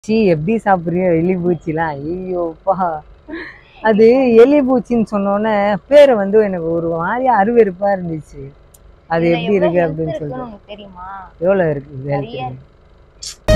சீ எப்படி சாப்பிட்றியோ எலி பூச்சிலாம் ஐயோப்பா அது எலி பூச்சின்னு சொன்னோன்னே பேர் வந்து எனக்கு ஒரு மாதிரி அருவெருப்பா இருந்துச்சு அது இதுல எப்படி எவ்வளவு இருக்கு health அப்படின்னு இருக்குன்னு சொல்லிட்டு உனக்கு தெரியுமா எவ்வளோ இருக்கு இது நிறைய health?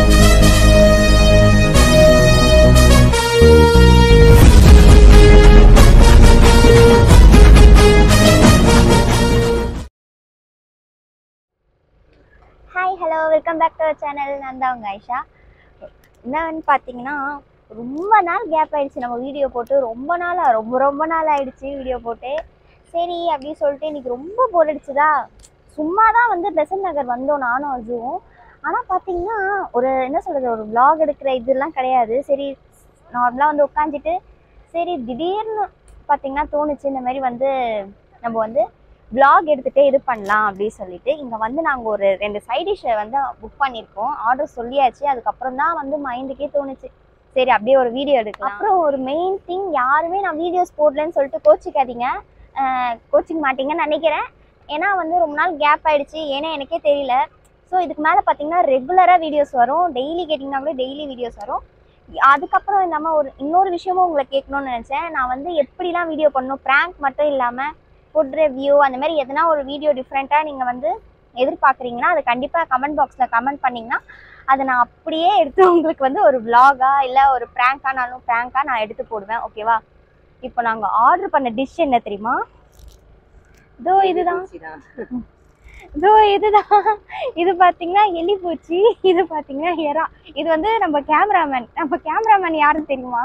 Hi hello welcome back to our channel நான் தான் உங்கள் ஐஷா என்னன்னு பார்த்தீங்கன்னா ரொம்ப நாள் கேப் ஆயிடுச்சு நம்ம வீடியோ போட்டு ரொம்ப நாளா ரொம்ப ரொம்ப நாள் ஆயிடுச்சு வீடியோ போட்டு சரி அப்படின்னு சொல்லிட்டு இன்னைக்கு ரொம்ப போர் அடிச்சுதா சும்மா தான் வந்து பெசன் நகர் வந்தோம் நானும் அஜுவும் ஆனால் பார்த்தீங்கன்னா ஒரு என்ன சொல்கிறது ஒரு vlog எடுக்கிற இதெல்லாம் கிடையாது சரி நார்மலாக வந்து உட்காந்துட்டு சரி திடீர்னு பார்த்தீங்கன்னா தோணுச்சு இந்த மாதிரி வந்து நம்ம வந்து vlog எடுத்துகிட்டே இது பண்ணலாம் அப்படின்னு சொல்லிட்டு இங்கே வந்து நாங்கள் ஒரு ரெண்டு சைட் டிஷ்ஷை வந்து புக் பண்ணியிருக்கோம் ஆர்டர் சொல்லியாச்சு அதுக்கப்புறம் தான் வந்து மைண்டுக்கே தோணுச்சு சரி அப்படியே ஒரு வீடியோ எடுக்கலாம் அப்புறம் ஒரு மெயின் திங் யாருமே நான் வீடியோஸ் போடலன்னு சொல்லிட்டு கோச்சிக்காதீங்க கோச்சிக்க மாட்டீங்கன்னு நினைக்கிறேன் ஏன்னா வந்து ரொம்ப நாள் கேப் ஆயிடுச்சு ஏன்னா எனக்கே தெரியல ஸோ இதுக்கு மேலே பார்த்தீங்கன்னா ரெகுலராக வீடியோஸ் வரும் டெய்லி கேட்டிங்கன்னா கூட டெய்லி வீடியோஸ் வரும் அதுக்கப்புறம் இல்லாமல் ஒரு இன்னொரு விஷயமும் உங்களை கேட்கணும்னு நினச்சேன் நான் வந்து எப்படிலாம் வீடியோ பண்ணணும் ப்ராங்க் மட்டும் இல்லாமல் ஃபுட் ரிவ்யூ அந்த மாதிரி எதனா ஒரு வீடியோ டிஃப்ரெண்ட்டாக நீங்கள் வந்து எதிர்பார்க்குறீங்கன்னா அதை கண்டிப்பாக கமெண்ட் பாக்ஸில் கமெண்ட் பண்ணிங்கன்னா அதை நான் அப்படியே எடுத்து உங்களுக்கு வந்து ஒரு vlog-ஆ இல்லை ஒரு ப்ராங்கானாலும் ப்ராங்காக நான் எடுத்து போடுவேன் ஓகேவா இப்போ நாங்கள் ஆர்டர் பண்ண டிஷ் என்ன தெரியுமா இதோ இதுதான் பூச்சிதான். இதோ இதுதான் இது பார்த்தீங்கன்னா எலி பூச்சி இது பார்த்தீங்கன்னா எறா இது வந்து நம்ம கேமராமேன் நம்ம கேமராமேன் யாருன்னு தெரியுமா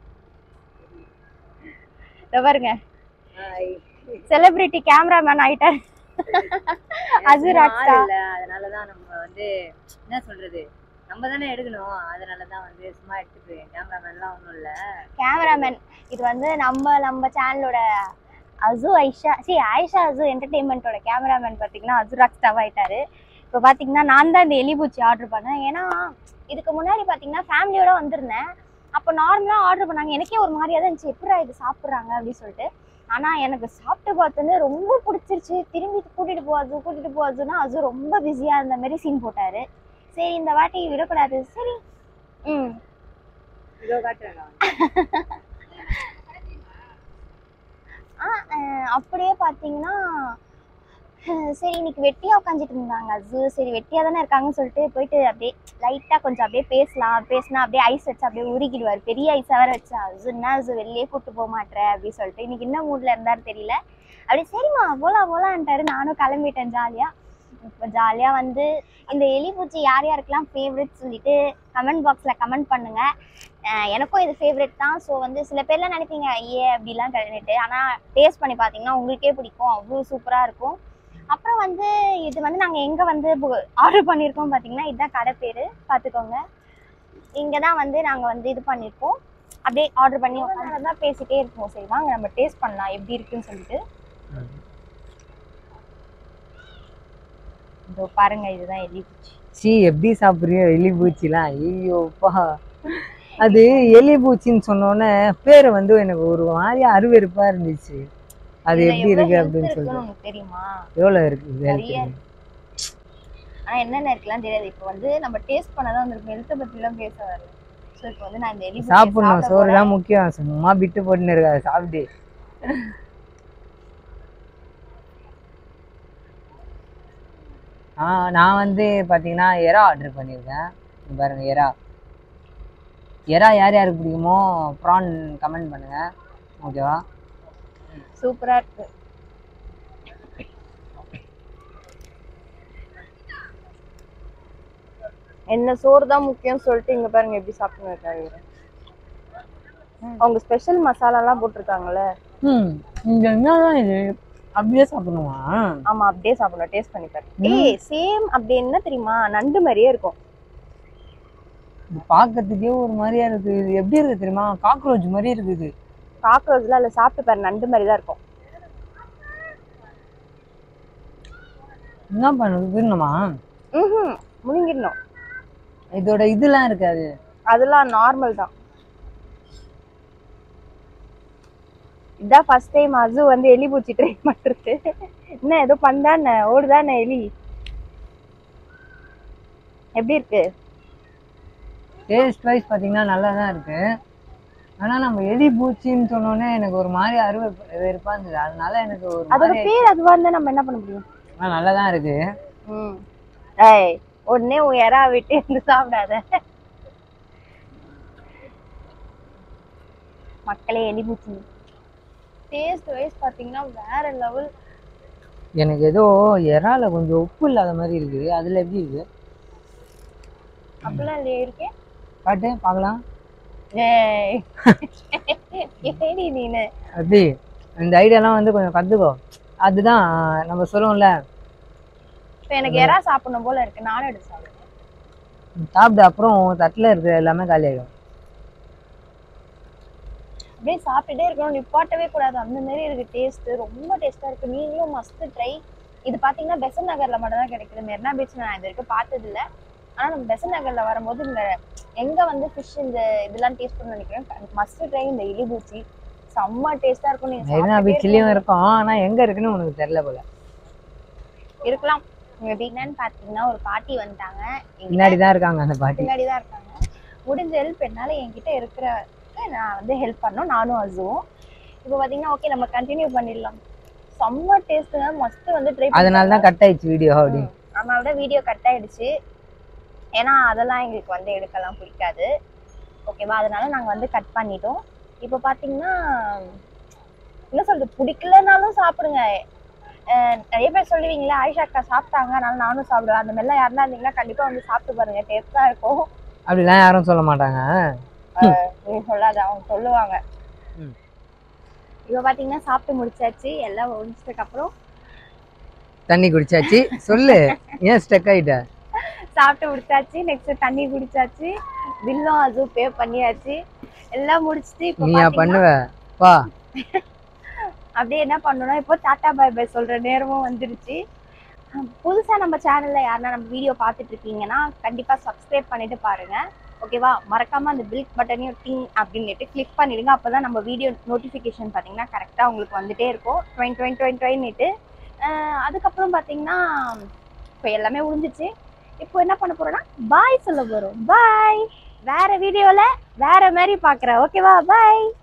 இதோ பாருங்க ஹாய். செலிபிரிட்டி கேமராமேன் ஆயிட்டார் அது சும்மா ராக்ஸா ஆள் இல்ல, அதனாலதான் நம்ம வந்து என்ன சொல்றது நம்ம தானே எடுக்கணும் அதனாலதான் வந்து சும்மா எடுத்துட்டு கேமராமேன்லாம் ஒன்றும் இல்ல கேமராமேன் இது வந்து நம்ம நம்ம சேனலோட அசு ஐஷா சி ஆயிஷா அசு என்டர்டெயின்மெண்ட்டோட கேமராமேன் பார்த்தீங்கன்னா அசு ராக்ஸ்டாவ் ஆயிட்டாரு இப்போ பார்த்தீங்கன்னா நான் தான் இந்த எலிபூச்சி ஆர்டர் பண்ணேன் ஏன்னா இதுக்கு முன்னாடி பார்த்தீங்கன்னா ஃபேமிலியோட வந்திருந்தேன் அப்போ நார்மலாக ஆர்டர் பண்ணாங்க எனக்கே ஒரு மாதிரியா தான் இருந்துச்சு எப்படா இது சாப்பிட்றாங்க அப்படின்னு சொல்லிட்டு ஆனால் எனக்கு சாப்பிட்டு பார்த்தோன்னே ரொம்ப பிடிச்சிருச்சு திரும்பி கூட்டிகிட்டு போ அசு கூட்டிகிட்டு போ அசுன்னா அசு ரொம்ப பிஸியாக இருந்த மாதிரி சீன் போட்டார் சரி இந்த வாட்டி விடக்கூடாது சரி ம் இதோ காட்டுறேன் ஆ அஹ் அப்படியே பார்த்தீங்கன்னா அஹ் சரி இன்னைக்கு வெட்டியாக உட்காந்துட்டு இருந்தாங்க அஜு சரி வெட்டியாக தானே இருக்காங்கன்னு சொல்லிட்டு போயிட்டு அப்படியே லைட்டாக கொஞ்சம் அப்படியே பேசலாம் பேசினா அப்படியே ஐஸ் வச்சு அப்படியே உருகிடுவார் பெரிய ஐஸாக வேற வச்சு அஜு என்ன அஜு வெளியே கூட்டு போக மாட்டேற அப்படின்னு சொல்லிட்டு இன்னைக்கு என்ன மூடில் இருந்தாரு தெரியல அப்படியே சரிம்மா போலாம் போலான்ட்டாரு நானும் கிளம்பிட்டேன் ஜாலியாக இப்போ ஜாலியாக வந்து இந்த எலிப்பூச்சி யார் யாருக்கெல்லாம் ஃபேவரட் சொல்லிட்டு கமெண்ட் பாக்ஸில் கமெண்ட் பண்ணுங்கள் அஹ் எனக்கும் இது ஃபேவரட் தான் ஸோ வந்து சில பேர்லாம் நினைப்பீங்க ஐயே அப்படிலாம் கிடையாது ஆனால் டேஸ்ட் பண்ணி பார்த்தீங்கன்னா உங்களுக்கே பிடிக்கும் அவ்வளோ சூப்பராக இருக்கும் அப்புறம் வந்து இது வந்து நாங்கள் எங்கே வந்து ஆர்டர் பண்ணியிருக்கோம் பார்த்தீங்கன்னா இதுதான் கடை பேர் பார்த்துக்கோங்க இங்கே தான் வந்து நாங்கள் வந்து இது பண்ணியிருக்கோம் அப்படியே ஆர்டர் பண்ணி உட்காந்து தான் பேசிட்டே இருப்போம் சரி வாங்க நம்ம டேஸ்ட் பண்ணலாம் எப்படி இருக்குன்னு சொல்லிட்டு இதோ பாருங்க இதுதான் எலி பூச்சி சீ எப்படி சாப்பிட்றியோ எலி பூச்சிலாம் ஐயோப்பா அது எலி பூச்சின்னு சொன்னோன்னே பேர் வந்து எனக்கு ஒரு மாதிரி அருவெருப்பா இருந்துச்சு அது இதுல எப்படி எவ்வளவு இருக்கு health அப்படின்னு இருக்குன்னு சொல்லிட்டு உங்களுக்கு தெரியுமா எவ்வளோ இருக்கு இது health? நிறைய ஆனா என்னென்ன இருக்கலாம் தெரியாது இப்போ வந்து நம்ம டேஸ்ட் பண்ணதான் வந்திருக்கோம் ஹெல்த்தை பத்திலாம் பேச வரல ஸோ இப்போ வந்து நான் இந்த எலி பூச்சியை சாப்பிடணும் சாப்பிட சோறு போறேன். தான் முக்கியம் சும்மா விட்டு போட்டுன்னு இருக்காது சாப்பிட்டு ஆ நான் வந்து பார்த்தீங்கன்னா எறா ஆர்டர் பண்ணியிருக்கேன் இங்க பாருங்க எறா எறா யார் யாருக்கு பிடிக்குமோ ப்ரான் கமெண்ட் பண்ணுங்க ஓகேவா சூப்பரா இருக்கு என்ன சோறு தான் முக்கியம் சொல்லிட்டு இங்க பாருங்க எப்படி சாப்பிட்டு இருக்காங்க அவங்க ஸ்பெஷல் மசாலாலாம் போட்டிருக்காங்கல்ல ம் இங்கே என்னதான் இது அப்படியே சாப்பிடணுமா ஆமா அப்படியே சாப்பிடணும் டேஸ்ட் பண்ணி பாரு ஏய் சேம் அப்படி என்ன தெரியுமா நண்டு மாதிரியே இருக்கும் இது பார்க்கறதுக்கே ஒரு மாதிரியா இருக்கு இது எப்படி இருக்கு தெரியுமா காக்ரோச் மாதிரி இருக்குது காக்ரோச்லாம் அதில் சாப்பிட்டு பாரு நண்டு மாதிரி தான் இருக்கும் என்ன பண்ணுறது திருணுமா ம் முழுங்கிடணும் இதோட இதெல்லாம் இருக்காது அதெல்லாம் நார்மல் தான் இதான் ஃபர்ஸ்ட் டைம் அசு வந்து எலி பூச்சி ட்ரை பண்ணுறது என்ன ஏதோ பண்ணானே ஓடுதானே எலி எப்படி இருக்கு டேஸ்ட் வைஸ் பார்த்தீங்கன்னா நல்லா தான் இருக்கு ஆனால் நம்ம எலி பூச்சின்னு சொன்னோன்னே எனக்கு ஒரு மாதிரி அருவ வெறுப்பாக இருந்தது அதனால எனக்கு ஒரு அதோட மாதிரி பேர் அதுவா இருந்தா நம்ம என்ன பண்ண முடியும் ஆனால் நல்லா தான் இருக்கு ம் ஏய் உடனே உன் எறா விட்டு இருந்து சாப்பிடாத மக்களே எலிபூச்சி டேஸ்ட் வைஸ் பாத்தீங்கன்னா வேற லெவல் எனக்கு ஏதோ இறால கொஞ்சம் உப்பு இல்லாத மாதிரி இருக்கு அதில் எப்படி இருக்கு அப்படிலாம் இல்லையே இருக்கே காட்டு பார்க்கலாம் ஏய் ஏடி நீனு அப்படி இந்த ஐடியாலாம் வந்து கொஞ்சம் கற்றுக்கோ அதுதான் நம்ம சொல்லுவோம்ல இப்ப எனக்கு எறா சாப்பிடணும் போல இருக்கு நானும் எடுத்து சாப்பிடுறேன் சாப்பிட்ட அப்புறம் தட்டில் இருக்கிற எல்லாமே காலியாகிடும் அப்படியே சாப்பிட்டுட்டே இருக்கணும் நிப்பாட்டவே கூடாது அந்த மாதிரி இருக்கு டேஸ்ட் ரொம்ப டேஸ்டா இருக்கு நீங்களும் மஸ்ட் ட்ரை இது பாத்தீங்கன்னா பெசன் நகர்ல மட்டும் தான் கிடைக்குது மெரினா பீச் நான் இது வரைக்கும் பார்த்தது இல்ல ஆனா நம்ம பெசன் நகர்ல வரும்போது இந்த எங்க வந்து ஃபிஷ் இந்த இதெல்லாம் டேஸ்ட் பண்ண நினைக்கிறேன் மஸ்ட் ட்ரை இந்த இலிபூச்சி செம்ம டேஸ்டா இருக்கும் நீங்க மெரினா சாப்பிட்டுட்டே பீச்லேயும் இருக்கும் ஆனால் எங்கே இருக்குன்னு உனக்கு தெரியல போல இருக்கலாம் இங்க என்னன்னு பாத்தீங்கன்னா ஒரு பாட்டி வந்துட்டாங்க என்கிட்ட பின்னாடி தான் இருக்காங்க அந்த பாட்டி பின்னாடி தான் இருக்காங்க முடிஞ்ச ஹெல்ப் என்னால என்கிட்ட இருக்கிற நான் வந்து ஹெல்ப் பண்ணோம் நானும் அசுவும் இப்போ பாத்தீங்கன்னா ஓகே நம்ம கண்டினியூ பண்ணிடலாம் செம்ம டேஸ்ட்டுங்க மஸ்ட் வந்து ட்ரை அதனால தான் கட் ஆயிடுச்சு வீடியோ அப்படி அதனால தான் வீடியோ கட் ஆயிடுச்சு ஏன்னா அதெல்லாம் எங்களுக்கு வந்து எடுக்கலாம் பிடிக்காது ஓகேவா அதனால நாங்க வந்து கட் பண்ணிட்டோம் இப்போ பாத்தீங்கன்னா என்ன சொல்றது பிடிக்கலனாலும் சாப்பிடுங்க அஹ் நிறைய பேர் சொல்லுவீங்களா ஆயிஷா அக்கா சாப்பிட்டாங்க அதனால நானும் சாப்பிடுவேன் அந்த மாதிரிலாம் யாருன்னா இருந்தீங்கன்னா கண்டிப்பா வந்து சாப்பிட்டு பாருங்க டேஸ்டா இருக்கும் அப்படிலாம் யாரும் சொல்ல மாட்டாங்க நீ சொல்லாத அவங்க சொல்லுவாங்க ம். இப்போ பாத்தீங்கன்னா சாப்பிட்டு முடிச்சாச்சு எல்லாம் முடிச்சதுக்கு அப்புறம் தண்ணி குடிச்சாச்சு சொல்லு ஏன் ஸ்டக் ஆயிட்ட சாப்பிட்டு முடிச்சாச்சு நெக்ஸ்ட் தண்ணி குடிச்சாச்சு பில்லும் அதுவும் பே பண்ணியாச்சு எல்லாம் முடிச்சுட்டு இப்போ நீயா பாத்தீங்கன்னா பண்ணுவ வா அப்படியே என்ன பண்ணணும் இப்போ டாடா பை பை சொல்ற நேரமும் வந்துருச்சு புதுசா நம்ம சேனல்ல யாருன்னா நம்ம வீடியோ பார்த்துட்டு இருக்கீங்கன்னா கண்டிப்பா சப்ஸ்கிரைப் பண்ணிட்டு பாருங்க ஓகேவா மறக்காம அந்த பில் பட்டனையும் டிங் அப்படின்னுட்டு கிளிக் பண்ணிடுங்க அப்பதான் நம்ம வீடியோ நோட்டிஃபிகேஷன் பார்த்தீங்கன்னா கரெக்டாக உங்களுக்கு வந்துட்டே இருக்கும் டுவெண்ட் டுவெண்ட் டுவெண்ட் டுவெண்ட்டு அதுக்கப்புறம் பார்த்தீங்கன்னா இப்போ எல்லாமே முடிஞ்சிச்சு இப்போ என்ன பண்ண போறோம்னா பாய் சொல்ல போறோம் பாய் வேற வீடியோல வேற மாதிரி பார்க்குறேன் ஓகேவா பாய்